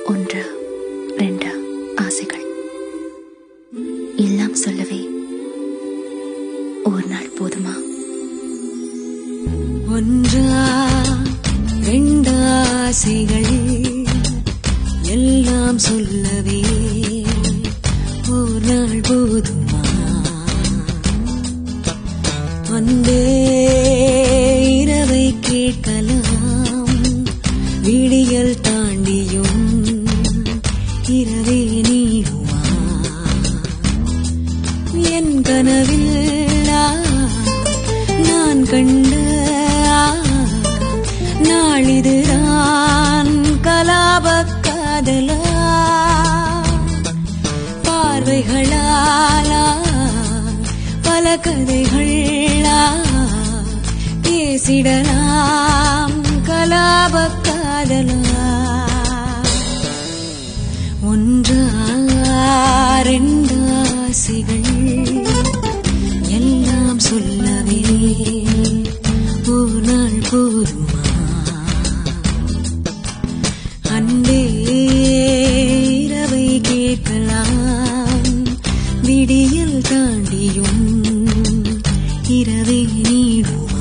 ஒன்று ரெண்டு ஆசைகள் எல்லாம் சொல்லவே ஒரு நாள் போதுமா ஒன்றா ரெண்டாசைகள் எல்லாம் சொல்லவே ஒரு நாள் போதுமா வந்தே இரவை கேட்கலாம் விடியல் தாண்டியும் இரவே நீடுமா என் கனவில் ஆ, நான் கண்ட ஆ, நாளிதுதான் கலாப காதலா பார்வைகளாலா பல கதைகளா பேசிடலாம் கலாப காதலா ஒன்றா ரெண்டாசைகள் எல்லாம் சொல்லவே ஒரு நாள் போதுமா அன்பே இரவை கேட்கலாம் விடியல் தாண்டியும் இரவே நீடுமா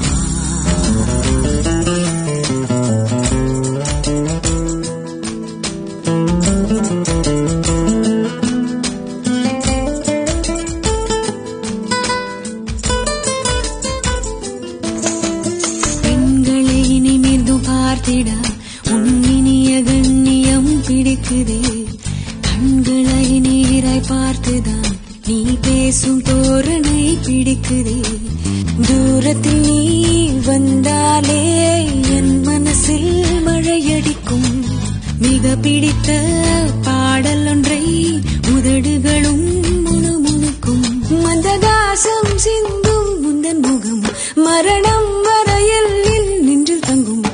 பெண்களை இனிமேலும் பார்த்திட உன்னினிய கண்ணியம் பிடிக்குதே கண்களை நீராய் பார்த்துதான் நீ பேசும் தோரணை பிடிக்குதே தூரத்தில் நீ வந்தாலே என் மனசில் மழையடிக்கும் மிக பிடித்த பாடல் ஒன்றை உதடுகளும் முணுமுணுக்கும் மந்தகாசம் சிந்தும் முந்தன் முகம் மரணம் வரையில் நின்று தங்கும்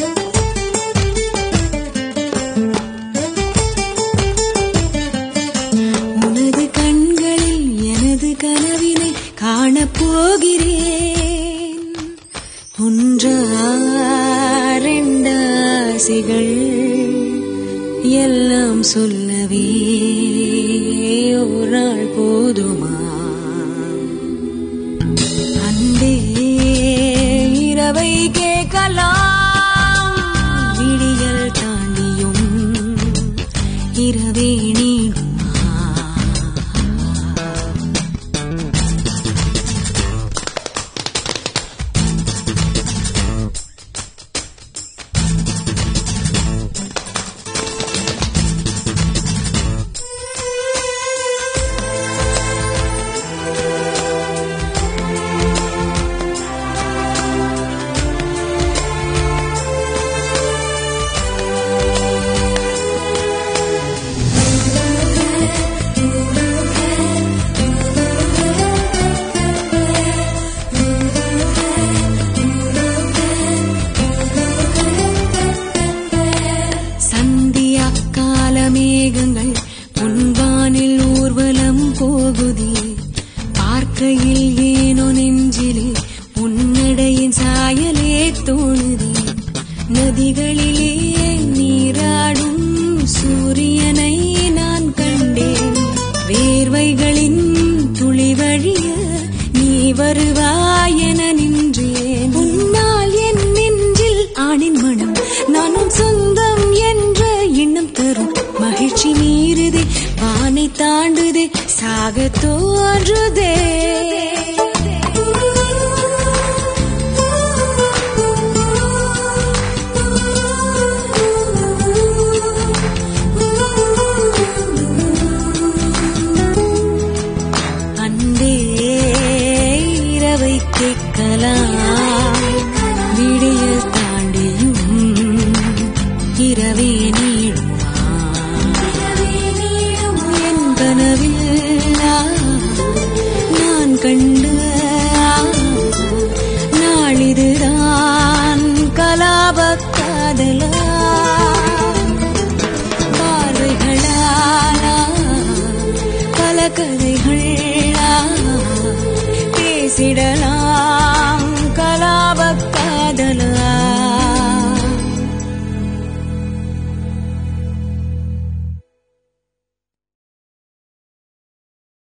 உனது கண்களில் எனது கனவினை காணப் போகிறேன் ஒன்றா ரெண்டாசைகள் எல்லாம் சொல்லவே ஒரு நாள் போதுமா அன்பே இரவை கேட்கலாம் விடியல் தாண்டியும் இரவே நீடுமா சந்தியா கால மேகங்கள் பொன்வானில் ஊர்வலம் போகுதே பார்க்கையில் ஏனோ நெஞ்சிலே உன்னடையின் சாயலே தோணுதே நதிகளிலே நீராடும் சூரியனை நான் கண்டேன் வேர்வைகளின் துளி வழிய நீ வருவாய் என நின்றேன் உன்னால் என் நெஞ்சில் ஆணின் மனம் நானும் சொந்தம் என்ற எண்ணம் தரும் மகிழ்ச்சி மீறுதே வானை தாண்டுதே சாகத்